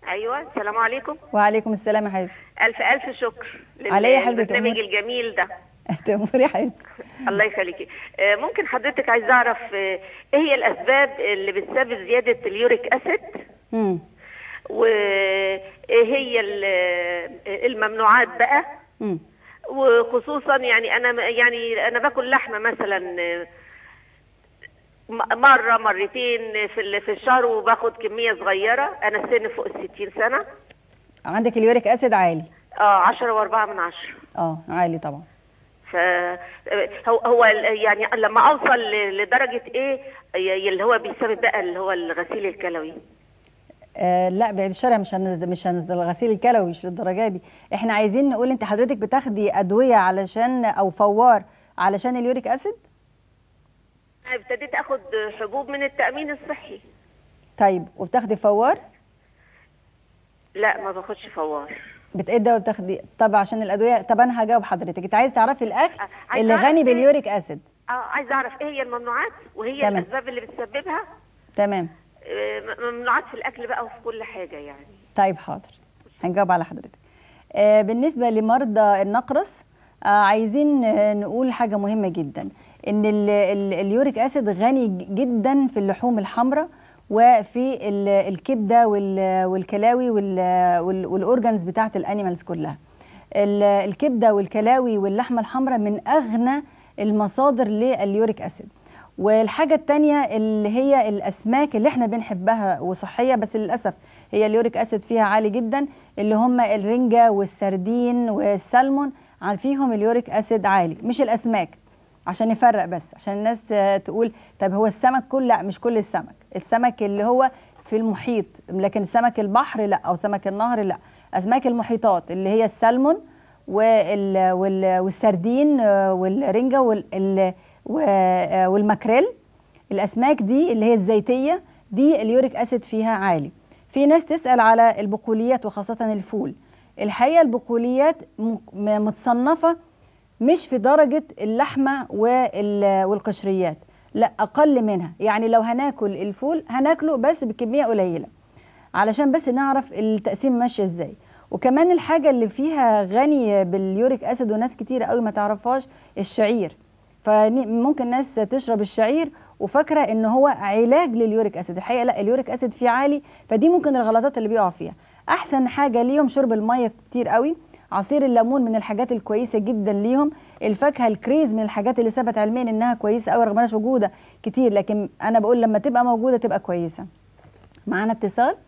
ايوه السلام عليكم وعليكم السلام يا حبيبتي الف الف شكر لل- عليا يا حبيبتي البرنامج أمور. الجميل ده تأمري يا حبيبتي الله يخليكي آه، ممكن حضرتك عايز اعرف آه، ايه هي الاسباب اللي بتسبب زياده اليوريك اسيد مم. وايه هي ال- الممنوعات بقى مم. وخصوصا يعني انا يعني انا باكل لحمه مثلا آه، م- مره مرتين في ال- في الشهر وباخد كميه صغيره انا سن فوق ال 60 سنه عندك اليوريك اسيد عالي اه 10 و4 من 10 اه عالي طبعا ف هو هو ال- يعني لما اوصل ل- لدرجه ايه ي- اللي هو بيسبب بقى اللي هو الغسيل الكلوي آه لا بعد الشر مش هن... مش هن... الغسيل الكلوي مش للدرجه دي احنا عايزين نقول انت حضرتك بتاخدي ادويه علشان او فوار علشان اليوريك اسيد أنا ابتديت اخد حبوب من التامين الصحي طيب وبتاخدي فوار لا ما باخدش فوار بتأدي ولا بتاخدي طب عشان الادويه طب انا هجاوب حضرتك انت عايز تعرفي الاكل آه، عايزة اللي أعرف غني إيه؟ باليوريك اسيد اه عايزه اعرف ايه هي الممنوعات وهي تمام. الاسباب اللي بتسببها تمام آه، م- ممنوعات في الاكل بقى وفي كل حاجه يعني طيب حاضر هنجاوب على حضرتك آه، بالنسبة لمرضى النقرس آه، عايزين آه، نقول حاجة مهمة جدا ان ال- ال- اليوريك اسيد غني ج- جدا في اللحوم الحمراء وفي ال- الكبده وال- والكلاوي وال- وال- والاورجنز بتاعت الانيمالز كلها ال- الكبده والكلاوي واللحمه الحمراء من اغنى المصادر لليوريك اسيد والحاجة التانية اللي هي الأسماك اللي احنا بنحبها وصحية بس للأسف هي اليوريك أسيد فيها عالي جدا اللي هم الرنجة والسردين والسلمون عن فيهم اليوريك أسيد عالي مش الأسماك عشان نفرق بس عشان الناس آه، تقول طب هو السمك كل لا مش كل السمك السمك اللي هو في المحيط لكن سمك البحر لا أو سمك النهر لا أسماك المحيطات اللي هي السلمون وال وال والسردين آه، والرنجة وال ال- و- آه، والماكريل الاسماك دي اللي هي الزيتيه دي اليوريك اسيد فيها عالي في ناس تسال على البقوليات وخاصه الفول الحقيقه البقوليات م- م- متصنفه مش في درجه اللحمه وال- والقشريات لا اقل منها يعني لو هناكل الفول هناكله بس بكميه قليله علشان بس نعرف التقسيم ماشي ازاي وكمان الحاجه اللي فيها غني باليوريك اسيد وناس كتير قوي ما تعرفهاش الشعير فممكن ناس تشرب الشعير وفاكره ان هو علاج لليوريك اسيد الحقيقه لا اليوريك اسيد فيه عالي فدي ممكن الغلطات اللي بيقعوا فيها احسن حاجه ليهم شرب الميه كتير قوي عصير الليمون من الحاجات الكويسه جدا ليهم الفاكهه الكريز من الحاجات اللي ثبت علميا انها كويسه قوي رغم انها مش موجوده كتير لكن انا بقول لما تبقى موجوده تبقى كويسه معانا اتصال